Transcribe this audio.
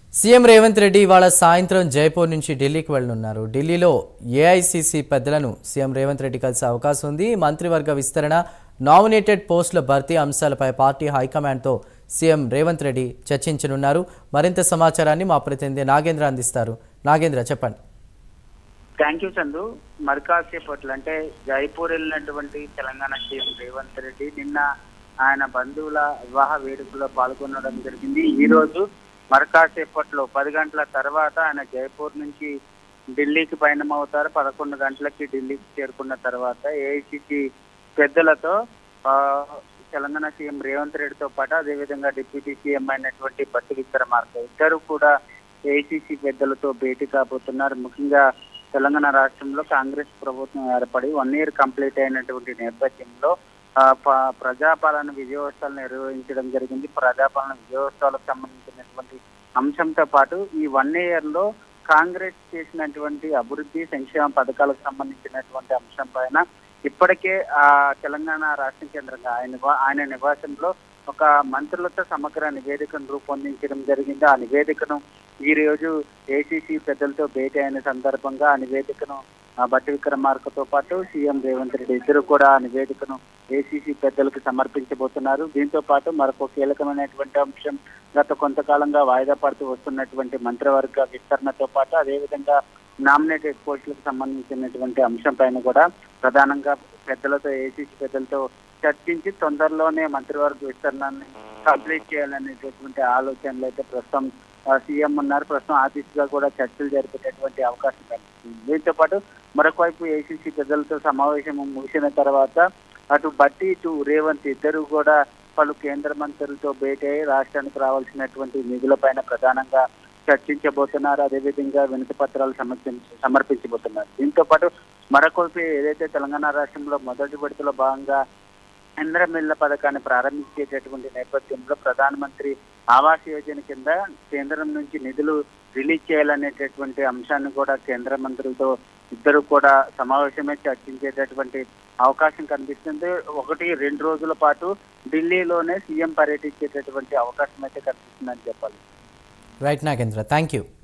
CM Revanth Reddy ఇవాళ సాయంత్రం జైపూర్ నుంచి ఢిల్లీకి వెళ్లనున్నారు ఢిల్లీలో ఏఐసీసీ పెద్దలను సీఎం రేవంత్ రెడ్డి కలిసే అవకాశం ఉంది మంత్రివర్గ విస్తరణ నామినేటెడ్ పోస్టుల భర్తీ అంశాలపై పార్టీ హైకమాండ్తో సీఎం రేవంత్ రెడ్డి చర్చించనున్నారు మరింత సమాచారాన్ని మా ప్రతినిధి నాగేంద్ర అందిస్తారు నాగేంద్ర చెప్పండి థ్యాంక్ యూ చందు మరికాసేపట్లు అంటే జైపూర్ వెళ్ళినటువంటి తెలంగాణ సీఎం రేవంత్ రెడ్డి నిన్న ఆయన బంధువుల వివాహ వేడుకలో పాల్గొనడం జరిగింది ఈ రోజు మరికాసేపట్లో పది గంటల తర్వాత ఆయన జైపూర్ నుంచి ఢిల్లీకి పయనమవుతారు పదకొండు గంటలకి ఢిల్లీకి చేరుకున్న తర్వాత ఏఐసిసి పెద్దలతో ఆ, తెలంగాణ సీఎం రేవంత్ రెడ్డితో పాటు అదేవిధంగా డిప్యూటీ సీఎం అయినటువంటి బట్టి విక్రమార్క ఇద్దరు కూడా ఏఐసిసి పెద్దలతో భేటీ కాబోతున్నారు ముఖ్యంగా తెలంగాణ రాష్ట్రంలో కాంగ్రెస్ ప్రభుత్వం ఏర్పడి వన్ ఇయర్ కంప్లీట్ అయినటువంటి నేపథ్యంలో ఆ, ప- ప్రజాపాలన విజయోత్సవాలు నిర్వహించడం జరిగింది ప్రజాపాలన విజయోత్సవాలకు సంబంధించినటువంటి అంశంతో పాటు ఈ వన్ ఇయర్ లో కాంగ్రెస్ చేసినటువంటి అభివృద్ధి సంక్షేమ పథకాలకు సంబంధించినటువంటి అంశం పైన ఇప్పటికే ఆ తెలంగాణ రాష్ట్ర కేంద్రంగా ఆయన నివా- ఆయన నివాసంలో ఒక మంత్రులతో సమగ్ర నివేదికను రూపొందించడం జరిగింది ఆ నివేదికను ఈ రోజు ఏసీసీ పెద్దలతో భేటీ అయిన సందర్భంగా ఆ నివేదికను ఆ, బట్టి విక్రమార్కతో పాటు సీఎం రేవంత్ రెడ్డి ఇద్దరు కూడా ఆ నివేదికను ఏసీసీ పెద్దలకు సమర్పించబోతున్నారు దీంతో పాటు మరొక కీలకమైనటువంటి అంశం గత కొంతకాలంగా వాయిదా పడుతూ వస్తున్నటువంటి మంత్రివర్గ విస్తరణతో పాటు అదేవిధంగా నామినేటెడ్ పోస్టులకు సంబంధించినటువంటి అంశం పైన కూడా ప్రధానంగా పెద్దలతో ఏసీసీ పెద్దలతో చర్చించి తొందరలోనే మంత్రివర్గ విస్తరణని కంప్లీట్ చేయాలనేటటువంటి ఆలోచనలు అయితే ప్రస్తుతం ఆ, సీఎం ఉన్నారు ప్రస్తుతం ఆ దిశగా కూడా చర్చలు జరిపేటటువంటి అవకాశం కనిపిస్తుంది దీంతో పాటు మరొక వైపు ఏసీసీ పెద్దలతో సమావేశం ముగిసిన తర్వాత అటు బట్టి ఇటు రేవంత్ ఇద్దరు కూడా పలు కేంద్ర మంత్రులతో భేటీ అయ్యి రాష్ట్రానికి రావాల్సినటువంటి నిధులపైన ప్రధానంగా చర్చించబోతున్నారు అదేవిధంగా వినతి పత్రాలు సమర్పించ సమర్పించబోతున్నారు దీంతో పాటు మరొక వైపు ఏదైతే తెలంగాణ రాష్ట్రంలో మొదటి విడతలో భాగంగా ఇంద్రమిల్ల పథకాన్ని ప్రారంభించేటటువంటి నేపథ్యంలో ప్రధానమంత్రి ఆవాస్ యోజన కింద కేంద్రం నుంచి నిధులు రిలీజ్ చేయాలనేటటువంటి అంశాన్ని కూడా కేంద్ర మంత్రులతో ఇద్దరు కూడా సమావేశమే చర్చించేటటువంటి అవకాశం కనిపిస్తుంది ఒకటి రెండు రోజుల పాటు ఢిల్లీలోనే సీఎం పర్యటించేటటువంటి అవకాశం అయితే కనిపిస్తుందని చెప్పాలి రైట్ నాగేంద్ర థ్యాంక్ యూ